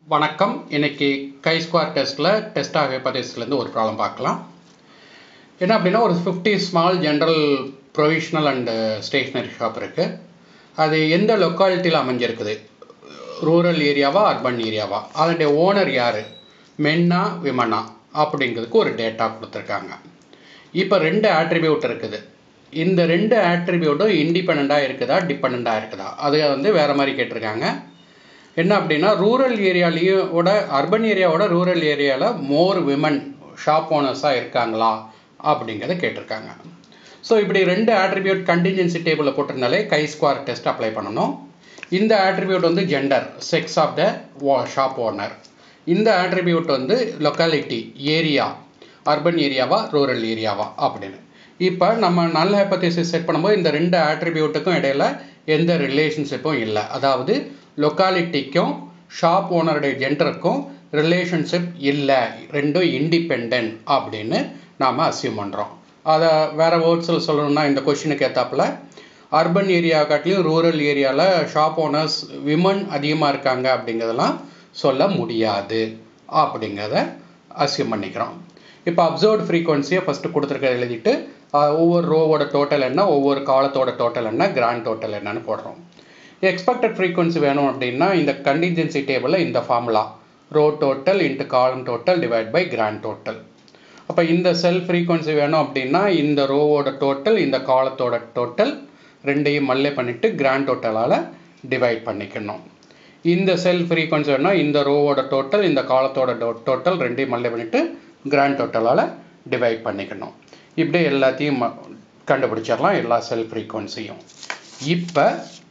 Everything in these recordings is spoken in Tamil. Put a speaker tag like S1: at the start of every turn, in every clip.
S1: வணக்கம் இன்னைக்கு கை ஸ்கொயர் டெஸ்ட்டில் டெஸ்ட் ஆஃப் ஹைபோதேசிஸ்லேருந்து ஒரு ப்ராப்ளம் பார்க்கலாம் என்ன அப்படின்னா ஒரு fifty small general provisional and stationery shop இருக்குது அது எந்த லொக்காலிட்டியில் அமைஞ்சிருக்குது ரூரல் ஏரியாவா அர்பன் ஏரியாவா அதனுடைய ஓனர் யார் மென்னா விமனா அப்படிங்கிறதுக்கு ஒரு டேட்டா கொடுத்துருக்காங்க இப்போ ரெண்டு ஆட்ரிபியூட் இருக்குது இந்த ரெண்டு ஆட்ரிபியூட்டும் இண்டிபெண்ட்டாக இருக்குதா டிபெண்ட்டாக இருக்குதா அது வந்து வேறு மாதிரி கேட்டிருக்காங்க என்ன அப்படின்னா ரூரல் ஏரியாலேயோட அர்பன் ஏரியாவோட ரூரல் ஏரியாவில் மோர் விமன் ஷாப் ஓனர்ஸாக இருக்காங்களா அப்படிங்கிறத கேட்டிருக்காங்க ஸோ இப்படி ரெண்டு ஆட்ரிபியூட் கண்டிஜென்சி டேபிளில் போட்டிருந்தாலே கை ஸ்கொயர் டெஸ்ட் அப்ளை பண்ணணும் இந்த ஆட்ரிபியூட் வந்து gender sex of the shop owner இந்த ஆட்ரிபியூட் வந்து லொக்காலிட்டி ஏரியா அர்பன் ஏரியாவா ரூரல் ஏரியாவா அப்படின்னு இப்போ நம்ம நல் ஹைப்பத்தேசிஸ் செட் பண்ணும்போது இந்த ரெண்டு ஆட்ரிபியூட்டுக்கும் இடையில எந்த ரிலேஷன்ஷிப்பும் இல்லை அதாவது லொக்காலிட்டிக்கும் ஷாப் ஓனருடைய ஜெண்டருக்கும் ரிலேஷன்ஷிப் இல்லை ரெண்டும் இண்டிபெண்ட் அப்படின்னு நாம் அசியூம் பண்ணுறோம் அதை வேறு வேர்ட்ஸில் சொல்லணும்னா இந்த கொஷினுக்கு ஏற்றாப்புல அர்பன் ஏரியா காட்டிலையும் ரூரல் ஏரியாவில் ஷாப் ஓனர்ஸ் விமன் அதிகமாக இருக்காங்க அப்படிங்கிறதெல்லாம் சொல்ல முடியாது அப்படிங்கிறத அசியூம் பண்ணிக்கிறோம் இப்போ அப்சர்வ்ட் ஃப்ரீக்வன்சியை ஃபஸ்ட்டு கொடுத்துருக்க எழுதிட்டு ஒவ்வொரு ரோவோட டோட்டல் என்ன ஒவ்வொரு காலத்தோட டோட்டல் என்ன கிராண்ட் டோட்டல் என்னன்னு போடுறோம் எக்ஸ்பெக்டட் ஃப்ரீக்வன்சி வேணும் அப்படின்னா இந்த கண்டிஜென்சி டேபிளில் இந்த formula row total into column total divide by grand total அப்போ இந்த செல் ஃப்ரீக்வன்சி வேணும் அப்படின்னா இந்த ரோவோட டோட்டல் இந்த காலத்தோட டோட்டல் ரெண்டையும் மல்லே பண்ணிவிட்டு கிராண்ட் டோட்டலால் டிவைட் பண்ணிக்கணும் இந்த செல் ஃப்ரீக்வன்சி வேணும்னா இந்த ரோவோட டோட்டல் இந்த காலத்தோட டோட்டல் ரெண்டையும் மல்லே பண்ணிவிட்டு கிராண்ட் டோட்டலால் டிவைட் பண்ணிக்கணும் இப்படி எல்லாத்தையும் கண்டுபிடிச்சிடலாம் எல்லா செல் ஃப்ரீக்வன்சியும் இப்போ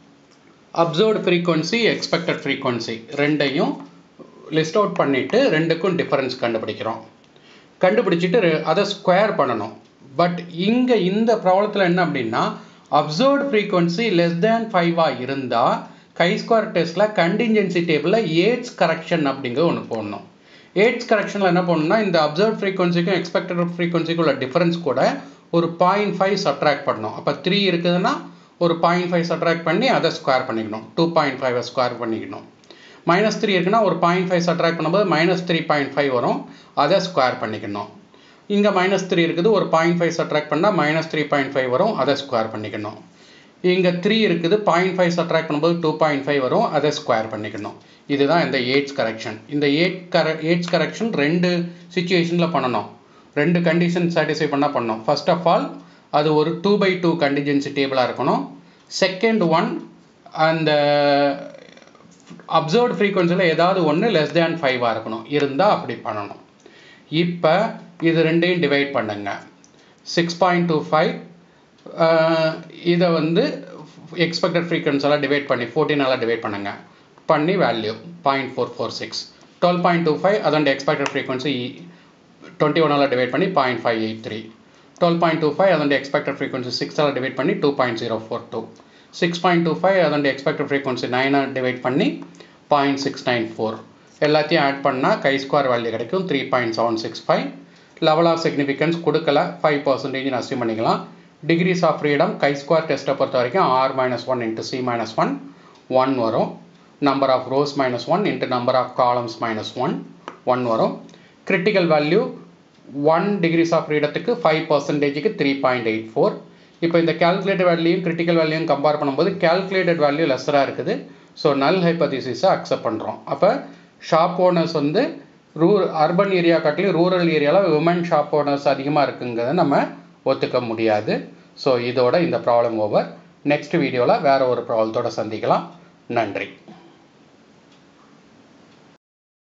S1: அப்சர்வ்டு ஃப்ரீக்வன்சி எக்ஸ்பெக்டட் ஃப்ரீக்வன்சி ரெண்டையும் லிஸ்ட் அவுட் பண்ணிவிட்டு ரெண்டுக்கும் டிஃபரன்ஸ் கண்டுபிடிக்கிறோம் கண்டுபிடிச்சிட்டு அதை ஸ்கொயர் பண்ணணும் பட் இங்கே இந்த ப்ராப்ளத்தில் என்ன அப்படின்னா அப்சர்வ்டு ஃப்ரீக்வன்சி லெஸ் தேன் ஃபைவாக இருந்தால் கை ஸ்கொயர் டெஸ்ட்டில் கண்டிஞ்சன்சி டேபிளில் ஏட்ஸ் கரெக்ஷன் அப்படிங்கிற ஒன்று போடணும் ஏட்ஸ் கரெக்ஷனில் என்ன பண்ணணும்னா இந்த அப்சர்வ் ஃப்ரீக்வன்சிக்கும் எக்ஸ்பெக்டட் ஃப்ரீக்வன்சிக்கும் உள்ள டிஃபரன்ஸ் கூட ஒரு பாயிண்ட் ஃபைவ் சட்ராக்ட் பண்ணணும் அப்போ த்ரீ இருக்குதுன்னா ஒரு பாயிண்ட் ஃபைவ் சட்ராக்ட் பண்ணி அதை ஸ்கொயர் பண்ணிக்கணும் டூ பாயிண்ட் ஃபைவை ஸ்கொயர் பண்ணிக்கணும் மைனஸ் த்ரீ இருக்குன்னா ஒரு பாயிண்ட் ஃபைவ் சட்ராக்ட் பண்ணும்போது மைனஸ் த்ரீ பாயிண்ட் ஃபைவ் வரும் அதை ஸ்கொயர் பண்ணிக்கணும் இங்கே மைனஸ் த்ரீ இருக்குது ஒரு பாயிண்ட் ஃபைவ் சட்ராக்ட் பண்ணால் மைனஸ் த்ரீ பாயிண்ட் ஃபைவ் வரும் அதை ஸ்கொயர் பண்ணிக்கணும் இங்கே த்ரீ இருக்குது பாயிண்ட் ஃபைவ் சட்ராக்ட் பண்ணும்போது டூ பாயிண்ட் ஃபைவ் வரும் அதை ஸ்கொயர் பண்ணிக்கணும் இதுதான் இந்த ஏட்ஸ் கரெக்ஷன் இந்த ஏட் கர ஏட்ஸ் கரெக்ஷன் ரெண்டு சுச்சுவேஷனில் பண்ணணும் ரெண்டு கண்டிஷன் சாட்டிஸ்ஃபை பண்ணால் பண்ணணும் ஃபர்ஸ்ட் ஆஃப் ஆல் அது ஒரு டூ பை டூ கண்டிஜென்சி டேபிளாக இருக்கணும் செகண்ட் ஒன் அந்த அப்சர்வ்ட் ஃப்ரீக்வன்சியில் ஏதாவது ஒன்று லெஸ் தேன் ஃபைவாக இருக்கணும் இருந்தால் அப்படி பண்ணணும் இப்போ இது ரெண்டையும் டிவைட் பண்ணுங்க சிக்ஸ் பாயிண்ட் டூ ஃபைவ் இதை வந்து எக்ஸ்பெக்டட் ஃப்ரீக்வன்ஸெல்லாம் டிவைட் பண்ணி ஃபோர்டீனால் டிவைட் பண்ணுங்கள் பண்ணி value point four four six twelve point two five அதோட எக்ஸ்பெக்டட் ஃப்ரீக்வன்சி டுவெண்ட்டி ஒன்னால் டிவைட் பண்ணி point five eight three twelve point two five அதோட எக்ஸ்பெக்டட் ஃப்ரீக்வன்சி சிக்ஸால் டிவைட் பண்ணி two point zero four two six point two five அதோட எக்ஸ்பெக்டட் ஃப்ரீக்வன்சி நைனாக டிவைட் பண்ணி பாயிண்ட் சிக்ஸ் நைன் ஃபோர் எல்லாத்தையும் ஆட் பண்ணால் கை ஸ்கொயர் வேல்யூ கிடைக்கும் three point seven six five level of significance கொடுக்கல ஃபைவ் பர்சன்டேஜ்னு அசியூம் பண்ணிக்கலாம் degrees of freedom chi square டெஸ்ட்டை பொறுத்த வரைக்கும் R minus one into C minus one one வரும் number of rows minus one into number of columns minus one one வரும் critical value one degrees of ஃப்ரீடத்துக்கு ஃபைவ் பர்சன்டேஜுக்கு த்ரீ பாயிண்ட் எயிட் ஃபோர் இப்போ இந்த கேல்குலேட்டட் வேல்யூயும் கிரிட்டிக்கல் வேல்யூயும் கம்பேர் பண்ணும்போது கேல்குலேட்டட் வேல்யூ லெஸராக இருக்குது ஸோ நல் ஹைப்பதிசிஸை அக்செப்ட் பண்ணுறோம் அப்போ ஷாப் ஓனர்ஸ் வந்து ரூ அர்பன் ஏரியா காட்டிலும் ரூரல் ஏரியாவில் விமன் ஷாப் ஓனர்ஸ் அதிகமாக இருக்குங்கிறத நம்ம ஒத்துக்க முடியாது ஸோ இதோட இந்த ப்ராப்ளம் ஓவர் நெக்ஸ்ட் வீடியோவில் வேறு ஒரு ப்ராப்ளத்தோட சந்திக்கலாம் நன்றி